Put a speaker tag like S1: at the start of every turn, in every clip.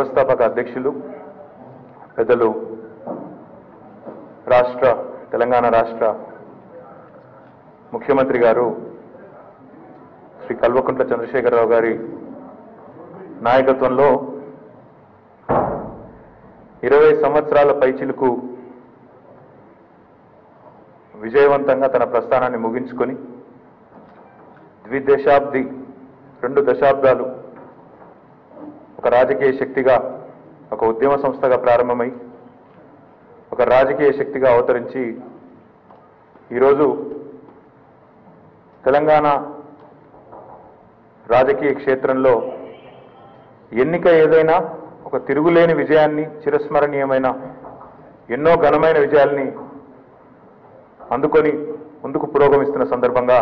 S1: వ్యవస్థాపక అధ్యక్షులు పెద్దలు రాష్ట్ర తెలంగాణ రాష్ట్ర ముఖ్యమంత్రి గారు శ్రీ కల్వకుంట్ల చంద్రశేఖరరావు గారి నాయకత్వంలో ఇరవై సంవత్సరాల పైచిలుకు విజయవంతంగా తన ప్రస్థానాన్ని ముగించుకొని ద్విదశాబ్ది రెండు దశాబ్దాలు ఒక రాజకీయ శక్తిగా ఒక ఉద్యమ సంస్థగా ప్రారంభమై ఒక రాజకీయ శక్తిగా అవతరించి ఈరోజు తెలంగాణ రాజకీయ క్షేత్రంలో ఎన్నిక ఏదైనా ఒక తిరుగులేని విజయాన్ని చిరస్మరణీయమైన ఎన్నో ఘనమైన విజయాల్ని అందుకొని ముందుకు పురోగమిస్తున్న సందర్భంగా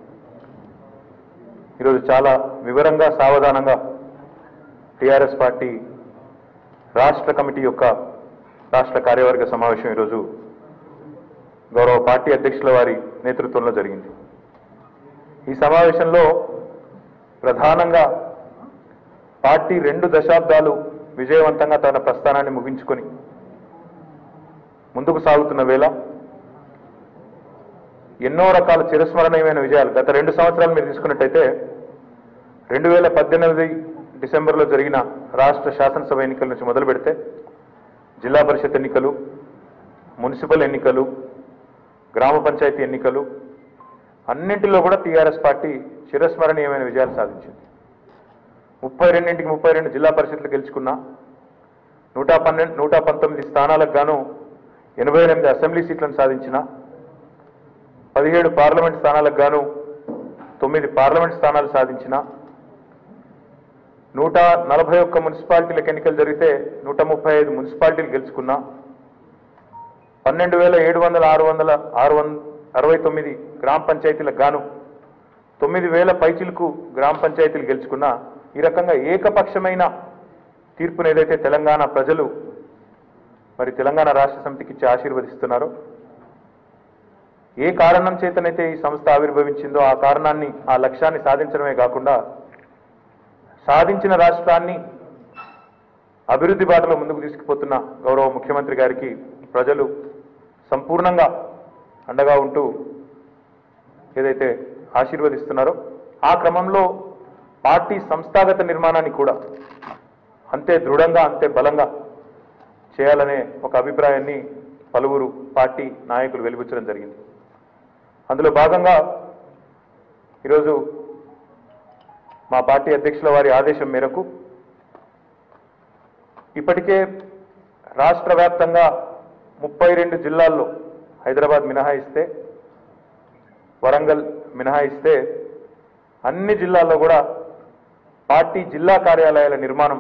S1: ఈరోజు చాలా వివరంగా సావధానంగా టీఆర్ఎస్ పార్టీ రాష్ట్ర కమిటీ యొక్క రాష్ట్ర కార్యవర్గ సమావేశం ఈరోజు గౌరవ పార్టీ అధ్యక్షుల వారి నేతృత్వంలో జరిగింది ఈ సమావేశంలో ప్రధానంగా పార్టీ రెండు దశాబ్దాలు విజయవంతంగా తన ప్రస్థానాన్ని ముగించుకొని ముందుకు సాగుతున్న వేళ ఎన్నో రకాల చిరస్మరణీయమైన విజయాలు గత రెండు సంవత్సరాలు మీరు తీసుకున్నట్టయితే రెండు వేల పద్దెనిమిది డిసెంబర్లో జరిగిన రాష్ట్ర శాసనసభ ఎన్నికల నుంచి మొదలు పెడితే జిల్లా పరిషత్ ఎన్నికలు మున్సిపల్ ఎన్నికలు గ్రామ పంచాయతీ ఎన్నికలు అన్నింటిలో కూడా టీఆర్ఎస్ పార్టీ చిరస్మరణీయమైన విజయాలు సాధించింది ముప్పై రెండింటికి ముప్పై రెండు జిల్లా పరిషత్లు గెలుచుకున్నా నూట పన్నెండు నూట పంతొమ్మిది స్థానాలకు గాను ఎనభై ఎనిమిది అసెంబ్లీ సీట్లను సాధించిన పదిహేడు పార్లమెంట్ స్థానాలకు గాను తొమ్మిది పార్లమెంట్ స్థానాలు సాధించిన నూట నలభై ఒక్క మున్సిపాలిటీలకు ఎన్నికలు జరిగితే నూట ముప్పై ఐదు మున్సిపాలిటీలు గెలుచుకున్నా పన్నెండు వేల ఏడు వందల ఆరు వందల ఆరు వంద అరవై తొమ్మిది గ్రామ పంచాయతీలకు గాను తొమ్మిది వేల పైచిలకు గ్రామ పంచాయతీలు గెలుచుకున్నా ఈ రకంగా ఏకపక్షమైన తీర్పును ఏదైతే తెలంగాణ ప్రజలు మరి తెలంగాణ రాష్ట్ర సమితికి ఇచ్చి ఆశీర్వదిస్తున్నారో ఏ కారణం చేతనైతే ఈ సంస్థ ఆవిర్భవించిందో ఆ కారణాన్ని ఆ లక్ష్యాన్ని సాధించడమే కాకుండా సాధించిన రాష్ట్రాన్ని అభివృద్ధి బాటలో ముందుకు తీసుకుపోతున్న గౌరవ ముఖ్యమంత్రి గారికి ప్రజలు సంపూర్ణంగా అండగా ఉంటూ ఏదైతే ఆశీర్వదిస్తున్నారో ఆ క్రమంలో పార్టీ సంస్థాగత నిర్మాణాన్ని కూడా అంతే దృఢంగా అంతే బలంగా చేయాలనే ఒక అభిప్రాయాన్ని పలువురు పార్టీ నాయకులు వెలిబుచ్చడం జరిగింది అందులో భాగంగా ఈరోజు మా పార్టీ అధ్యక్షుల వారి ఆదేశం మేరకు ఇప్పటికే రాష్ట్ర వ్యాప్తంగా ముప్పై రెండు జిల్లాల్లో హైదరాబాద్ మినహాయిస్తే వరంగల్ మినహాయిస్తే అన్ని జిల్లాల్లో కూడా పార్టీ జిల్లా కార్యాలయాల నిర్మాణం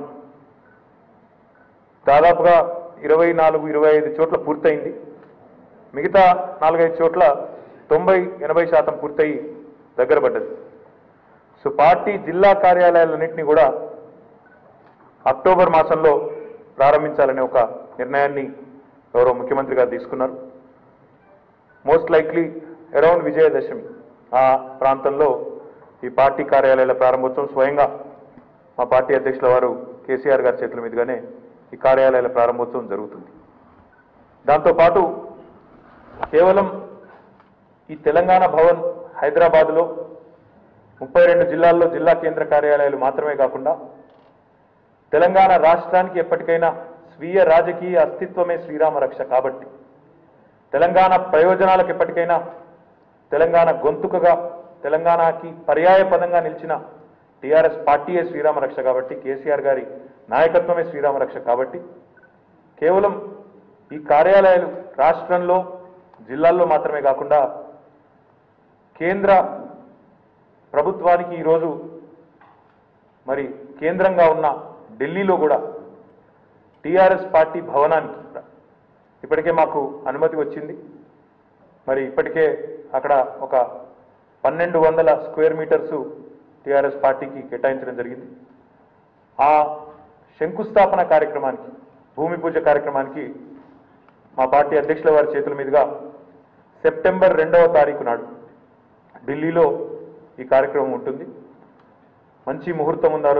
S1: దాదాపుగా ఇరవై నాలుగు ఇరవై ఐదు చోట్ల పూర్తయింది మిగతా నాలుగైదు చోట్ల తొంభై ఎనభై శాతం పూర్తయి దగ్గర పడ్డది సో పార్టీ జిల్లా కార్యాలయాలన్నింటినీ కూడా అక్టోబర్ మాసంలో ప్రారంభించాలనే ఒక నిర్ణయాన్ని గౌరవ ముఖ్యమంత్రి గారు తీసుకున్నారు మోస్ట్ లైక్లీ అరౌండ్ విజయదశమి ఆ ప్రాంతంలో ఈ పార్టీ కార్యాలయాల ప్రారంభోత్సవం స్వయంగా మా పార్టీ అధ్యక్షుల వారు కేసీఆర్ గారి చేతుల మీదుగానే ఈ కార్యాలయాల ప్రారంభోత్సవం జరుగుతుంది దాంతోపాటు కేవలం ఈ తెలంగాణ భవన్ హైదరాబాద్లో ముప్పై రెండు జిల్లాల్లో జిల్లా కేంద్ర కార్యాలయాలు మాత్రమే కాకుండా తెలంగాణ రాష్ట్రానికి ఎప్పటికైనా స్వీయ రాజకీయ అస్తిత్వమే శ్రీరామ రక్ష కాబట్టి తెలంగాణ ప్రయోజనాలకు ఎప్పటికైనా తెలంగాణ గొంతుకగా తెలంగాణకి పర్యాయ పదంగా నిలిచిన టీఆర్ఎస్ పార్టీయే శ్రీరామ రక్ష కాబట్టి కేసీఆర్ గారి నాయకత్వమే శ్రీరామ రక్ష కాబట్టి కేవలం ఈ కార్యాలయాలు రాష్ట్రంలో జిల్లాల్లో మాత్రమే కాకుండా కేంద్ర ప్రభుత్వానికి ఈరోజు మరి కేంద్రంగా ఉన్న ఢిల్లీలో కూడా టీఆర్ఎస్ పార్టీ భవనానికి ఇప్పటికే మాకు అనుమతి వచ్చింది మరి ఇప్పటికే అక్కడ ఒక పన్నెండు వందల స్క్వేర్ మీటర్సు టీఆర్ఎస్ పార్టీకి కేటాయించడం జరిగింది ఆ శంకుస్థాపన కార్యక్రమానికి భూమి పూజ కార్యక్రమానికి మా పార్టీ అధ్యక్షుల వారి చేతుల మీదుగా సెప్టెంబర్ రెండవ తారీఖు నాడు ఢిల్లీలో ఈ కార్యక్రమం ఉంటుంది మంచి ముహూర్తం ఉంది ఆ రోజు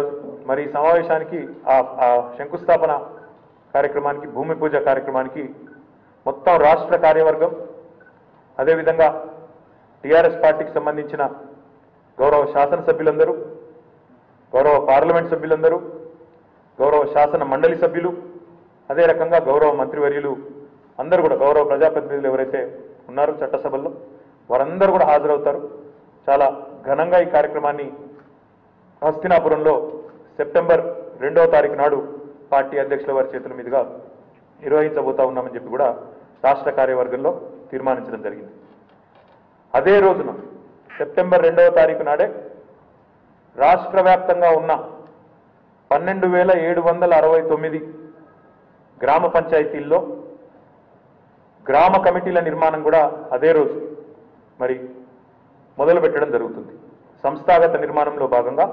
S1: మరి ఈ సమావేశానికి ఆ ఆ శంకుస్థాపన కార్యక్రమానికి భూమి పూజ కార్యక్రమానికి మొత్తం రాష్ట్ర కార్యవర్గం అదేవిధంగా టీఆర్ఎస్ పార్టీకి సంబంధించిన గౌరవ శాసనసభ్యులందరూ గౌరవ పార్లమెంట్ సభ్యులందరూ గౌరవ శాసన మండలి సభ్యులు అదే రకంగా గౌరవ మంత్రివర్యులు అందరూ కూడా గౌరవ ప్రజాప్రతినిధులు ఎవరైతే ఉన్నారో చట్టసభల్లో వారందరూ కూడా హాజరవుతారు చాలా ఘనంగా ఈ కార్యక్రమాన్ని హస్తినాపురంలో సెప్టెంబర్ రెండవ తారీఖు నాడు పార్టీ అధ్యక్షుల వారి చేతుల మీదుగా నిర్వహించబోతా ఉన్నామని చెప్పి కూడా రాష్ట్ర కార్యవర్గంలో తీర్మానించడం జరిగింది అదే రోజున సెప్టెంబర్ రెండవ తారీఖు నాడే రాష్ట్ర వ్యాప్తంగా ఉన్న పన్నెండు వేల ఏడు వందల అరవై తొమ్మిది గ్రామ పంచాయతీల్లో గ్రామ కమిటీల నిర్మాణం కూడా అదే రోజు మరి మొదలు పెట్టడం జరుగుతుంది సంస్థాగత నిర్మాణంలో భాగంగా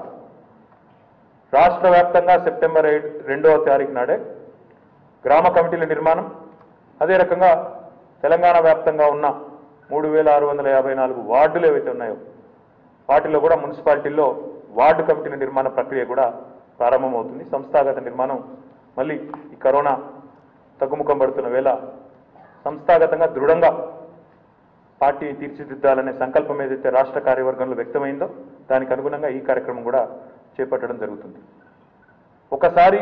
S1: రాష్ట్ర వ్యాప్తంగా సెప్టెంబర్ ఐదు రెండవ తారీఖు నాడే గ్రామ కమిటీల నిర్మాణం అదే రకంగా తెలంగాణ వ్యాప్తంగా ఉన్న మూడు వేల ఆరు వందల యాభై నాలుగు వార్డులు ఏవైతే ఉన్నాయో వాటిలో కూడా మున్సిపాలిటీల్లో వార్డు కమిటీల నిర్మాణ ప్రక్రియ కూడా ప్రారంభమవుతుంది సంస్థాగత నిర్మాణం మళ్ళీ ఈ కరోనా తగ్గుముఖం పడుతున్న వేళ సంస్థాగతంగా దృఢంగా పార్టీని తీర్చిదిద్దాలనే సంకల్పం ఏదైతే రాష్ట్ర కార్యవర్గంలో వ్యక్తమైందో దానికి అనుగుణంగా ఈ కార్యక్రమం కూడా చేపట్టడం జరుగుతుంది ఒకసారి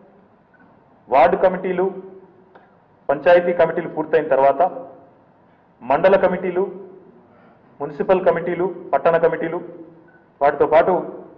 S1: వార్డు కమిటీలు పంచాయతీ కమిటీలు పూర్తయిన తర్వాత మండల కమిటీలు మున్సిపల్ కమిటీలు పట్టణ కమిటీలు వాటితో పాటు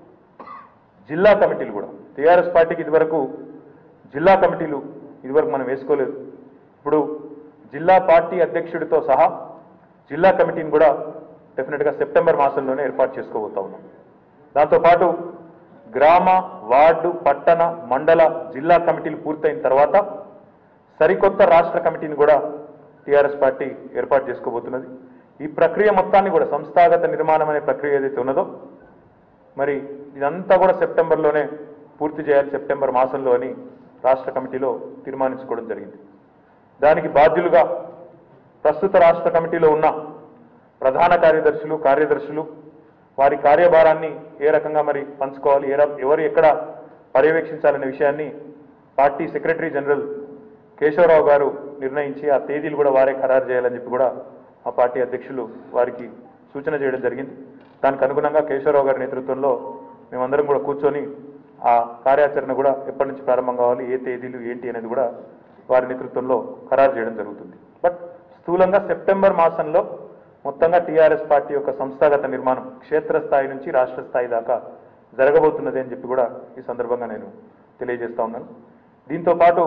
S1: జిల్లా కమిటీలు కూడా టీఆర్ఎస్ పార్టీకి ఇదివరకు జిల్లా కమిటీలు ఇదివరకు మనం వేసుకోలేదు ఇప్పుడు జిల్లా పార్టీ అధ్యక్షుడితో సహా జిల్లా కమిటీని కూడా డెఫినెట్గా సెప్టెంబర్ మాసంలోనే ఏర్పాటు చేసుకోబోతా ఉన్నాం దాంతోపాటు గ్రామ వార్డు పట్టణ మండల జిల్లా కమిటీలు పూర్తయిన తర్వాత సరికొత్త రాష్ట్ర కమిటీని కూడా టీఆర్ఎస్ పార్టీ ఏర్పాటు చేసుకోబోతున్నది ఈ ప్రక్రియ మొత్తాన్ని కూడా సంస్థాగత నిర్మాణం అనే ప్రక్రియ ఏదైతే ఉన్నదో మరి ఇదంతా కూడా సెప్టెంబర్లోనే పూర్తి చేయాలి సెప్టెంబర్ మాసంలో అని రాష్ట్ర కమిటీలో తీర్మానించుకోవడం జరిగింది దానికి బాధ్యులుగా ప్రస్తుత రాష్ట్ర కమిటీలో ఉన్న ప్రధాన కార్యదర్శులు కార్యదర్శులు వారి కార్యభారాన్ని ఏ రకంగా మరి పంచుకోవాలి ఏ ర- ఎవరు ఎక్కడ పర్యవేక్షించాలనే విషయాన్ని పార్టీ సెక్రటరీ జనరల్ కేశవరావు గారు నిర్ణయించి ఆ తేదీలు కూడా వారే ఖరారు చేయాలని చెప్పి కూడా ఆ పార్టీ అధ్యక్షులు వారికి సూచన చేయడం జరిగింది దానికి అనుగుణంగా కేశవరావు గారి నేతృత్వంలో మేమందరం కూడా కూర్చొని ఆ కార్యాచరణ కూడా ఎప్పటి నుంచి ప్రారంభం కావాలి ఏ తేదీలు ఏంటి అనేది కూడా వారి నేతృత్వంలో ఖరారు చేయడం జరుగుతుంది బట్ స్థూలంగా సెప్టెంబర్ మాసంలో మొత్తంగా టీఆర్ఎస్ పార్టీ యొక్క సంస్థాగత నిర్మాణం క్షేత్రస్థాయి నుంచి రాష్ట్ర స్థాయి దాకా జరగబోతున్నది అని చెప్పి కూడా ఈ సందర్భంగా నేను తెలియజేస్తా ఉన్నాను దీంతో పాటు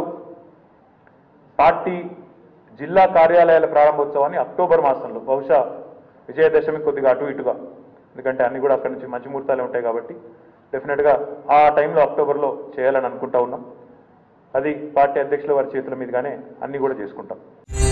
S1: పార్టీ జిల్లా కార్యాలయాల ప్రారంభోత్సవాన్ని అక్టోబర్ మాసంలో బహుశా విజయదశమి కొద్దిగా అటు ఇటుగా ఎందుకంటే అన్ని కూడా అక్కడి నుంచి మంచి ముహూర్తాలు ఉంటాయి కాబట్టి డెఫినెట్గా ఆ టైంలో అక్టోబర్లో చేయాలని అనుకుంటా ఉన్నాం అది పార్టీ అధ్యక్షుల వారి చేతుల మీదుగానే అన్ని కూడా చేసుకుంటాం